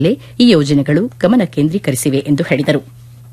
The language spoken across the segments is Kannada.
ಈ ಯೋಜನೆಗಳು ಗಮನ ಕೇಂದ್ರೀಕರಿಸಿವೆ ಎಂದು ಹೇಳಿದರು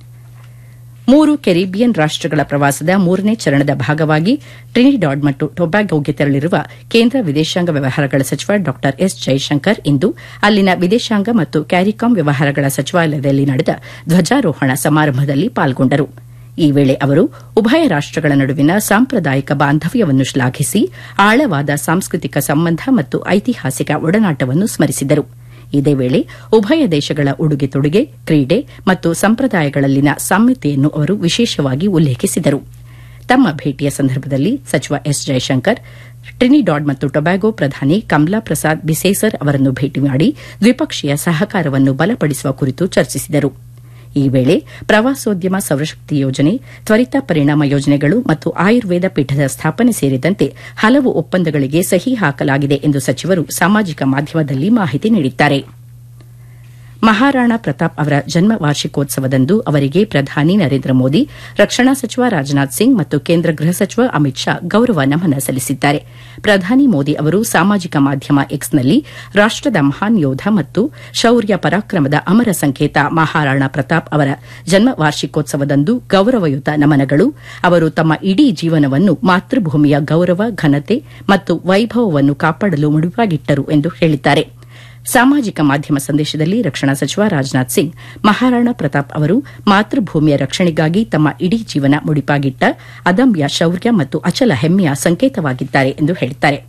ಮೂರು ಕೆರಿಬಿಯನ್ ರಾಷ್ಟಗಳ ಪ್ರವಾಸದ ಮೂರನೇ ಚರಣದ ಭಾಗವಾಗಿ ಟ್ರಿನಿಡಾಡ್ ಮತ್ತು ಟೊಬ್ಯಾಗೊಗೆ ತೆರಳಿರುವ ಕೇಂದ್ರ ವಿದೇಶಾಂಗ ವ್ಯವಹಾರಗಳ ಸಚಿವ ಡಾ ಎಸ್ ಜೈಶಂಕರ್ ಇಂದು ಅಲ್ಲಿನ ವಿದೇಶಾಂಗ ಮತ್ತು ಕ್ಯಾರಿಕಾಂ ವ್ಯವಹಾರಗಳ ಸಚಿವಾಲಯದಲ್ಲಿ ನಡೆದ ಧ್ವಜಾರೋಹಣ ಸಮಾರಂಭದಲ್ಲಿ ಪಾಲ್ಗೊಂಡರು ಈ ವೇಳೆ ಅವರು ಉಭಯ ರಾಷ್ಟಗಳ ನಡುವಿನ ಸಾಂಪ್ರದಾಯಿಕ ಬಾಂಧವ್ಯವನ್ನು ಶ್ಲಾಘಿಸಿ ಆಳವಾದ ಸಾಂಸ್ಕೃತಿಕ ಸಂಬಂಧ ಮತ್ತು ಐತಿಹಾಸಿಕ ಒಡನಾಟವನ್ನು ಸ್ಮರಿಸಿದರು ಇದೇ ವೇಳೆ ಉಭಯ ದೇಶಗಳ ಉಡುಗೆ ತೊಡುಗೆ ಕ್ರೀಡೆ ಮತ್ತು ಸಂಪ್ರದಾಯಗಳಲ್ಲಿನ ಸಾಮ್ಯತೆಯನ್ನು ಅವರು ವಿಶೇಷವಾಗಿ ಉಲ್ಲೇಖಿಸಿದರು ತಮ್ಮ ಭೇಟಿಯ ಸಂದರ್ಭದಲ್ಲಿ ಸಚಿವ ಎಸ್ ಜೈಶಂಕರ್ ಟ್ರಿನಿಡಾಡ್ ಮತ್ತು ಟೊಬ್ಯಾಗೊ ಪ್ರಧಾನಿ ಕಮಲಾ ಪ್ರಸಾದ್ ಬಿಸೇಸರ್ ಅವರನ್ನು ಭೇಟಿ ಮಾಡಿ ದ್ವಿಪಕ್ಷೀಯ ಸಹಕಾರವನ್ನು ಬಲಪಡಿಸುವ ಕುರಿತು ಚರ್ಚಿಸಿದರು ಈ ವೇಳೆ ಪ್ರವಾಸೋದ್ಯಮ ಸೌರಶಕ್ತಿ ಯೋಜನೆ ತ್ವರಿತ ಪರಿಣಾಮ ಯೋಜನೆಗಳು ಮತ್ತು ಆಯುರ್ವೇದ ಪೀಠದ ಸ್ಥಾಪನೆ ಸೇರಿದಂತೆ ಹಲವು ಒಪ್ಪಂದಗಳಿಗೆ ಸಹಿ ಹಾಕಲಾಗಿದೆ ಎಂದು ಸಚಿವರು ಸಾಮಾಜಿಕ ಮಾಧ್ಯಮದಲ್ಲಿ ಮಾಹಿತಿ ನೀಡಿದ್ದಾರೆ ಮಹಾರಾಣಾ ಪ್ರತಾಪ್ ಅವರ ಜನ್ಮ ವಾರ್ಷಿಕೋತ್ಸವದಂದು ಅವರಿಗೆ ಪ್ರಧಾನಿ ನರೇಂದ್ರ ಮೋದಿ ರಕ್ಷಣಾ ಸಚಿವ ರಾಜನಾಥ್ ಸಿಂಗ್ ಮತ್ತು ಕೇಂದ್ರ ಗೃಹ ಸಚಿವ ಅಮಿತ್ ಶಾ ಗೌರವ ನಮನ ಸಲ್ಲಿಸಿದ್ದಾರೆ ಪ್ರಧಾನಿ ಮೋದಿ ಅವರು ಸಾಮಾಜಿಕ ಮಾಧ್ಯಮ ಎಕ್ಸ್ನಲ್ಲಿ ರಾಷ್ಟದ ಮಹಾನ್ ಯೋಧ ಮತ್ತು ಶೌರ್ಯ ಪರಾಕ್ರಮದ ಅಮರ ಸಂಕೇತ ಮಹಾರಾಣಾ ಪ್ರತಾಪ್ ಅವರ ಜನ್ಮ ವಾರ್ಷಿಕೋತ್ಸವದಂದು ಗೌರವಯುತ ನಮನಗಳು ಅವರು ತಮ್ಮ ಇಡೀ ಜೀವನವನ್ನು ಮಾತೃಭೂಮಿಯ ಗೌರವ ಘನತೆ ಮತ್ತು ವೈಭವವನ್ನು ಕಾಪಾಡಲು ಮುಡಿಪಾಗಿಟ್ಟರು ಎಂದು ಹೇಳಿದ್ದಾರೆ ಸಾಮಾಜಿಕ ಮಾಧ್ಯಮ ಸಂದೇಶದಲ್ಲಿ ರಕ್ಷಣಾ ಸಚಿವ ರಾಜನಾಥ್ ಸಿಂಗ್ ಮಹಾರಾಣಾ ಪ್ರತಾಪ್ ಅವರು ಮಾತೃಭೂಮಿಯ ರಕ್ಷಣೆಗಾಗಿ ತಮ್ಮ ಇಡೀ ಜೀವನ ಮುಡಿಪಾಗಿಟ್ಟ ಅದಮ್ಯ ಶೌರ್ಯ ಮತ್ತು ಅಚಲ ಹೆಮ್ಮೆಯ ಸಂಕೇತವಾಗಿದ್ದಾರೆ ಎಂದು ಹೇಳಿದ್ದಾರೆ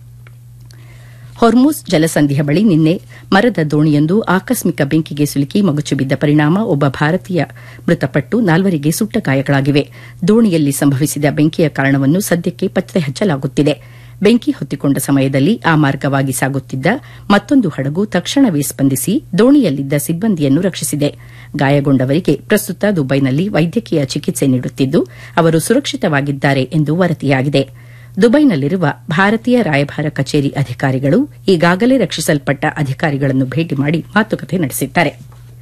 ಹೊರ್ಮುಸ್ ಜಲಸಂಧಿಯ ಬಳಿ ನಿನ್ನೆ ಮರದ ದೋಣಿಯೊಂದು ಆಕಸ್ಮಿಕ ಬೆಂಕಿಗೆ ಸಿಲುಕಿ ಮಗುಚು ಬಿದ್ದ ಪರಿಣಾಮ ಒಬ್ಬ ಭಾರತೀಯ ಮೃತಪಟ್ಟು ನಾಲ್ವರಿಗೆ ಸುಟ್ಟ ಗಾಯಗಳಾಗಿವೆ ದೋಣಿಯಲ್ಲಿ ಸಂಭವಿಸಿದ ಬೆಂಕಿಯ ಕಾರಣವನ್ನು ಸದ್ಯಕ್ಕೆ ಪತ್ತೆ ಹಚ್ಚಲಾಗುತ್ತಿದೆ ಬೆಂಕಿ ಹೊತ್ತಿಕೊಂಡ ಸಮಯದಲ್ಲಿ ಆ ಮಾರ್ಗವಾಗಿ ಸಾಗುತ್ತಿದ್ದ ಮತ್ತೊಂದು ಹಡಗು ತಕ್ಷಣವೇ ಸ್ಪಂದಿಸಿ ದೋಣಿಯಲ್ಲಿದ್ದ ಸಿಬ್ಬಂದಿಯನ್ನು ರಕ್ಷಿಸಿದೆ ಗಾಯಗೊಂಡವರಿಗೆ ಪ್ರಸ್ತುತ ದುಬೈನಲ್ಲಿ ವೈದ್ಯಕೀಯ ಚಿಕಿತ್ಸೆ ನೀಡುತ್ತಿದ್ದು ಅವರು ಸುರಕ್ಷಿತವಾಗಿದ್ದಾರೆ ಎಂದು ವರದಿಯಾಗಿದೆ ದುಬೈನಲ್ಲಿರುವ ಭಾರತೀಯ ರಾಯಭಾರ ಕಚೇರಿ ಅಧಿಕಾರಿಗಳು ಈಗಾಗಲೇ ರಕ್ಷಿಸಲ್ಪಟ್ಟ ಅಧಿಕಾರಿಗಳನ್ನು ಭೇಟಿ ಮಾಡಿ ಮಾತುಕತೆ ನಡೆಸಿದ್ದಾರೆ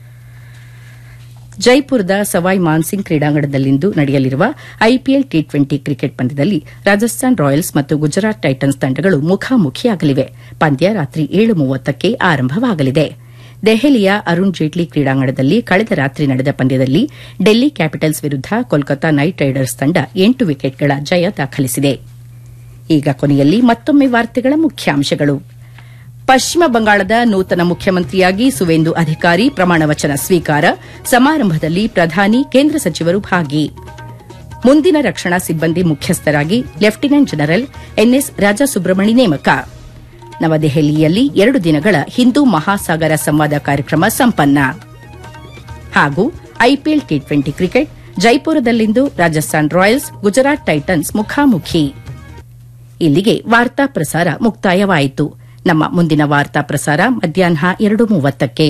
ಜೈಪುರದ ಸವಾಯ್ ಮಾನ್ಸಿಂಗ್ ಕ್ರೀಡಾಂಗಣದಲ್ಲಿಂದು ನಡೆಯಲಿರುವ ಐಪಿಎಲ್ ಟಿ ಟ್ವೆಂಟಿ ಕ್ರಿಕೆಟ್ ಪಂದ್ಯದಲ್ಲಿ ರಾಜಸ್ಥಾನ್ ರಾಯಲ್ಸ್ ಮತ್ತು ಗುಜರಾತ್ ಟೈಟನ್ಸ್ ತಂಡಗಳು ಮುಖಾಮುಖಿಯಾಗಲಿವೆ ಪಂದ್ಯ ರಾತ್ರಿ ಏಳು ಮೂವತ್ತಕ್ಕೆ ಆರಂಭವಾಗಲಿದೆ ದೆಹಲಿಯ ಅರುಣ್ ಜೇಟ್ಲಿ ಕ್ರೀಡಾಂಗಣದಲ್ಲಿ ಕಳೆದ ರಾತ್ರಿ ನಡೆದ ಪಂದ್ಯದಲ್ಲಿ ಡೆಲ್ಲಿ ಕ್ಯಾಪಿಟಲ್ಸ್ ವಿರುದ್ದ ಕೋಲ್ಕತಾ ನೈಟ್ ರೈಡರ್ಸ್ ತಂಡ ಎಂಟು ವಿಕೆಟ್ಗಳ ಜಯ ದಾಖಲಿಸಿದೆ ಈಗ ಕೊನೆಯಲ್ಲಿ ಮತ್ತೊಮ್ಮೆ ವಾರ್ತೆಗಳ ಮುಖ್ಯಾಂಶಗಳು ಪಶ್ಚಿಮ ಬಂಗಾಳದ ನೂತನ ಮುಖ್ಯಮಂತ್ರಿಯಾಗಿ ಸುವೇಂದು ಅಧಿಕಾರಿ ಪ್ರಮಾಣವಚನ ಸ್ವೀಕಾರ ಸಮಾರಂಭದಲ್ಲಿ ಪ್ರಧಾನಿ ಕೇಂದ್ರ ಸಚಿವರು ಭಾಗಿ ಮುಂದಿನ ರಕ್ಷಣಾ ಸಿಬ್ಬಂದಿ ಮುಖ್ಯಸ್ಥರಾಗಿ ಲೆಫ್ಟಿನೆಂಟ್ ಜನರಲ್ ಎನ್ಎಸ್ ರಾಜಾಸುಬ್ರಮಣಿ ನೇಮಕ ನವದೆಹಲಿಯಲ್ಲಿ ಎರಡು ದಿನಗಳ ಹಿಂದೂ ಮಹಾಸಾಗರ ಸಂವಾದ ಕಾರ್ಯಕ್ರಮ ಸಂಪನ್ನ ಹಾಗೂ ಐಪಿಎಲ್ ಟಿ ಟ್ವೆಂಟಿ ಕ್ರಿಕೆಟ್ ಜೈಪುರದಲ್ಲಿಂದು ರಾಜಸ್ಥಾನ್ ರಾಯಲ್ಸ್ ಗುಜರಾತ್ ಟೈಟನ್ಸ್ ಮುಖಾಮುಖಿ ಇಲ್ಲಿಗೆ ವಾರ್ತಾ ಪ್ರಸಾರ ಮುಕ್ತಾಯವಾಯಿತು ನಮ್ಮ ಮುಂದಿನ ವಾರ್ತಾ ಪ್ರಸಾರ ಮಧ್ಯಾಹ್ನ ಎರಡು ಮೂವತ್ತಕ್ಕೆ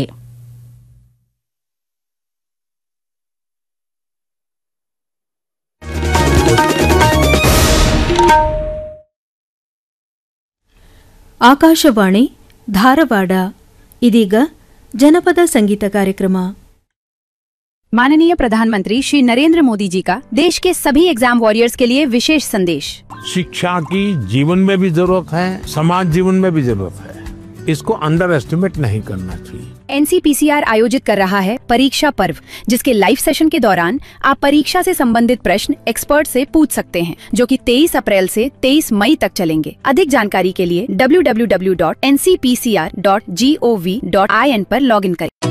ಆಕಾಶವಾಣಿ ಧಾರವಾಡ ಇದೀಗ ಜನಪದ ಸಂಗೀತ ಕಾರ್ಯಕ್ರಮ माननीय प्रधानमंत्री श्री नरेंद्र मोदी जी का देश के सभी एग्जाम वॉरियर्स के लिए विशेष संदेश शिक्षा की जीवन में भी जरूरत है समाज जीवन में भी जरूरत है इसको अंडर एस्टिमेट नहीं करना चाहिए एनसीपीसीआर आयोजित कर रहा है परीक्षा पर्व जिसके लाइव सेशन के दौरान आप परीक्षा से संबंधित प्रश्न एक्सपर्ट से पूछ सकते हैं जो कि 23 अप्रैल से 23 मई तक चलेंगे अधिक जानकारी के लिए www.ncpcr.gov.in पर लॉगिन करें